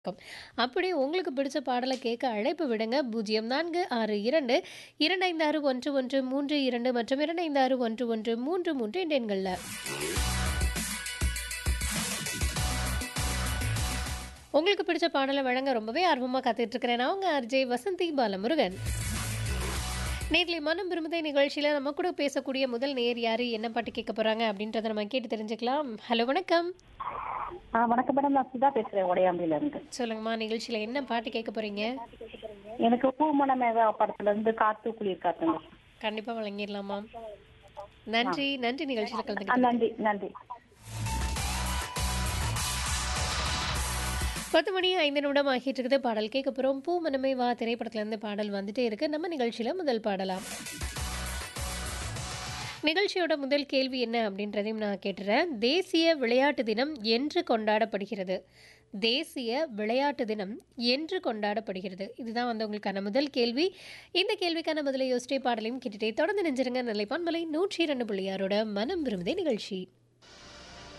Come. அப்படியே உங்களுக்கு பிடிச்ச பாடல கேட்க அழைப்பு விடுங்க. 0462 256113 மற்றும் 256113 என்ற எண்கள்ல. உங்களுக்கு பிடிச்ச பாடல வழங்க ரொம்பவே ஆர்வமா காத்துட்டு இருக்கிறேன். நான் உங்க ஆர்ஜே வசந்தி பாலமுருகன். நேர்ல மனம் விரும்புதே நிகழ்ச்சியில நம்ம கூட பேசக்கூடிய முதல் நேயர் யாரு? என்ன பாட்டு கேட்க போறாங்க? அப்படின்றத நம்ம கேட்டு தெரிஞ்சுக்கலாம். ஹலோ வணக்கம். ஆ வணக்கம் மேடம் நான் சுதா பேசுறேன் உடையாம்பில இருந்து சொல்லுங்கம்மா நிகழ்ச்சியில என்ன பாட்டு கேட்க போறீங்க? எனக்கு பூமணமேகா படத்துல இருந்து காத்து குளிர் காத்துங்க கண்டிப்பா வழங்கிடலாமா? நன்றி நன்றி நிகழ்ச்சியில ஆ, கலந்துக்கிட்டு நன்றி நன்றி பத்து மணி ஐந்து நிமிடம் ஆகிட்டு இருக்குது பாடல் கேட்க போறோம் பூ மனமே வா திரைப்படத்துல இருந்து பாடல் வந்துட்டே இருக்கு நம்ம நிகழ்ச்சியில முதல் பாடலாம் நிகழ்ச்சியோட முதல் கேள்வி என்ன அப்படின்றதையும் நான் கேட்டுறேன் தேசிய விளையாட்டு தினம் என்று கொண்டாடப்படுகிறது தேசிய விளையாட்டு தினம் என்று கொண்டாடப்படுகிறது இதுதான் வந்து உங்களுக்கான முதல் கேள்வி இந்த கேள்விக்கான பதிலை யோசிச்சே பாடலையும் கேட்டுட்டே தொடர்ந்து நெஞ்சிருங்க நிலைப்பான் மலை நூற்றி இரண்டு புள்ளியாரோட மனம் விரும்புதே நிகழ்ச்சி